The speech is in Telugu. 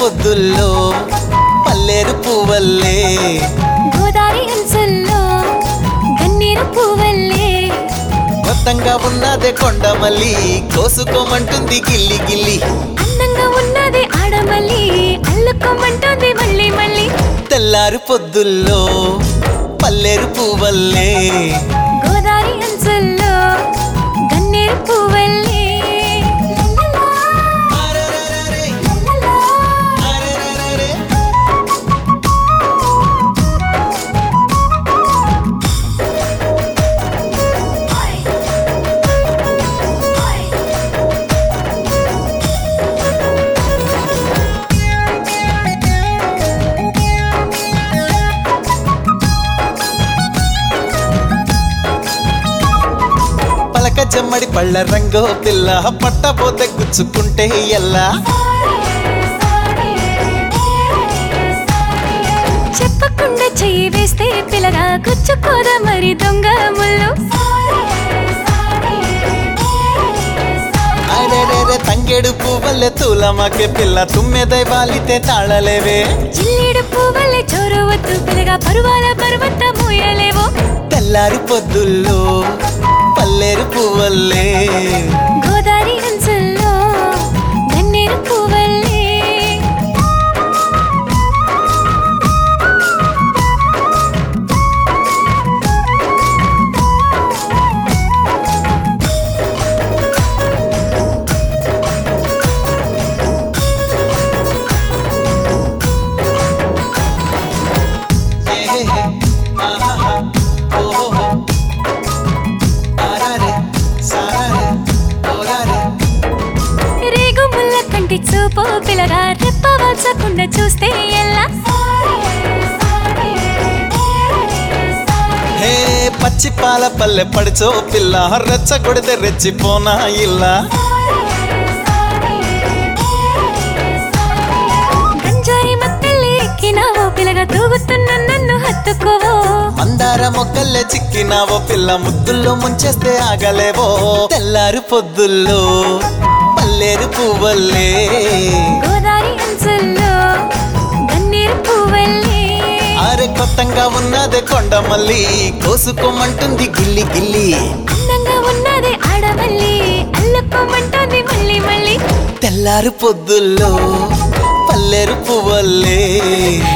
పొద్దుల్లో పల్లేరు పువ్వల్లే గోదావరి అంచుల్లో గన్నీరు పువ్వల్లే మొత్తంగా ఉన్నదే కొండమల్లి కోసుకోమంటుంది గిల్లి గిల్లి అందంగా ఉన్నది ఆడమల్లి అల్లుకోమంటుంది మళ్ళీ మళ్ళీ తెల్లారు పొద్దుల్లో పల్లేరు పువ్వల్లే గోదావరి అంచుల్లో గన్నీరు పువ్వల్లే అరెరెరెరె, అరెరెరెరె. పలక జమ్మడి పళ్ళ రంగో పిల్ల పట్టపోతే గుచ్చుకుంటే ఎల్లా చెప్పకుండా చెయ్యి వేస్తే పిల్లగా గుచ్చుకోదా మరి దొంగ ముళ్ళు అరెరెరె తంగేడు పువ్వల్లే తూలమాకే పిల్ల తుమ్మెదై వాలితే తాళలేవే జిల్లేడు పువ్వల్లే చోరు వద్దు పిల్లగా పరువాల పర్వత మోయలేవో తెల్లారి పొద్దుల్లో పల్లేరు పువ్వల్లే గోదావరి అంచుల్లో గన్నేరు పువ్వల్లే ఏహేహే, ఆహాహా, ఓహోహో. ఆరారే, సారారే, ఓరారే. రేగు ముల్ల కంటి చూపు పిల్లగా రెప్పవాల్చకుండా చూస్తే ఎలా హే పచ్చి పాల పల్లె పడిచో పిల్ల రెచ్చగొడితే రెచ్చిపోనా ఇల్లా గంజాయి మత్తెల్లి ఎక్కినావో పిల్లగా తూగుతున్న నన్ను హత్తుకోవో మందార మొక్కల్లే చిక్కినావో పిల్ల ముద్దుల్లో ముంచేస్తే ఆగలేవో తెల్లారు పొద్దుల్లో పల్లేరు పువ్వల్లే గోదావరి అంచుల్లో గన్నీరు పువ్వల్లే ఆరే కొత్తంగా ఉన్నదే కొండమల్లి కోసుకోమంటుంది గిల్లి గిల్లి అందంగా ఉన్నది ఆడమల్లి అల్లుకోమంటుంది మళ్ళీ మళ్ళీ తెల్లారు పొద్దుల్లో పల్లేరు పువ్వల్లే